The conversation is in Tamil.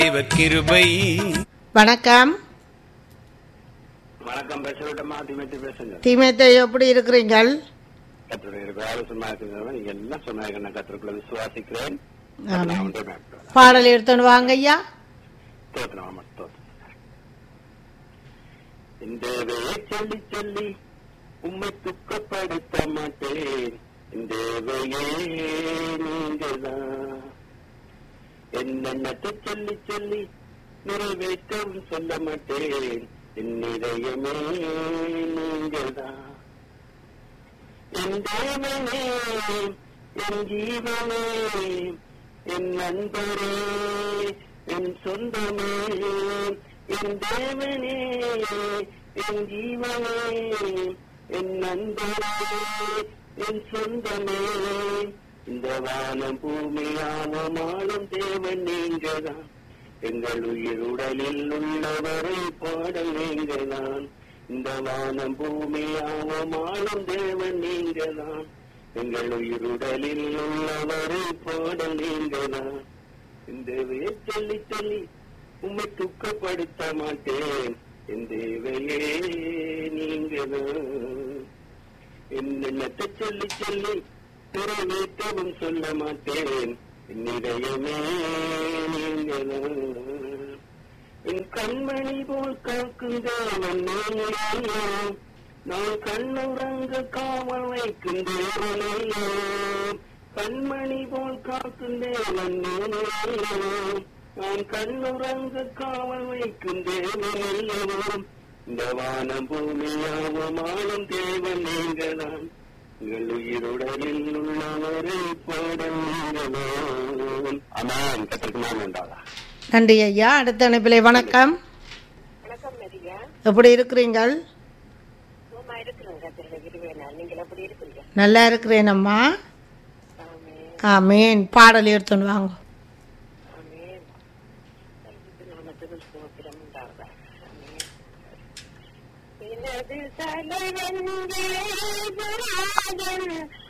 தேவ கிருபை வணக்கம் வணக்கம் பேசுறட்டமா திமேத்தி பேசுங்க தீமேத்தை எப்படி இருக்கிறீங்கள் கத்திர ஆலோசனை இருக்குங்க நீங்க எல்லாம் சொன்னாங்க நான் கத்திரக்குள்ள விசுவாசிக்கிறேன் ஆமாம். நான் ஒன்றே மேற்கொள்கிறேன். பாடல் எடுத்துன்னு வாங்க ஐயா ஸ்தோத்திரம், ஆமா, ஸ்தோத்திரம். இந்த வேலை சொல்லி சொல்லி உம்மை துக்கப்படுத்த மாட்டேன் இந்த வேலையே நீங்கதான் என்னென்னத்தை சொல்லி சொல்லி நிறைவேற்றவும் சொல்ல மாட்டேன் என் இதயமே நீங்கதான் என் தேவனே என் ஜீவனே என் நண்பரே என் சொந்தமே என் தேவனே என் ஜீவனே என் நண்பரே என் சொந்தமே இந்த வானம் பூமியான மாளும் தேவன் நீங்கதான் எங்கள் உயிர் உடலில் உள்ளவரை பாடல் நீங்கதான் இந்த வானம் பூமியான மாளும் தேவன் நீங்கதான் எங்கள் உயிர் உடலில் உள்ளவரை பாடல் நீங்கதான் இந்த தேவையை சொல்லி சொல்லி உம்மை துக்கப்படுத்த மாட்டேன் என் தேவையே நீங்கதான் என்னென்னத்தை சொல்லி சொல்லி நிறைவேற்றவும் சொல்ல மாட்டேன் என் இதயமே நீங்கதான் என் கண்மணி போல் காக்கும் தேவன் நீங்களே. நான் கண்ணுறங்க காவல் வைக்கும் தேவனையோ கண்மணி போல் காக்கும் தேவன் நீங்களே. நான் கண்ணுறங்க காவல் வைக்கும் தேவனையோ இந்த வானம் பூமியாவும் ஆளும் தேவன் நீங்கதான் உங்கள் உயிருடலில் உள்ளவரை பாடல் அமேன் கத்திற்கு நான் உண்டாதா நன்றி ஐயா அடுத்த அனுப்பிலே வணக்கம் வணக்கம் மரியா எப்படி இருக்கிறீங்கள் சும்மா இருக்கிறேன் கத்திர கிருவேனா நீங்கள் எப்படி இருக்கிறீங்க நல்லா இருக்கிறேன் அம்மா ஆமே ஆமீன் பாடல் எடுத்துன்னு வாங்க ஆமே நாமத்துக்கு ஸ்தோத்திரம் உண்டாவதா ஆமென். எனது தலைவன் தேவராஜன்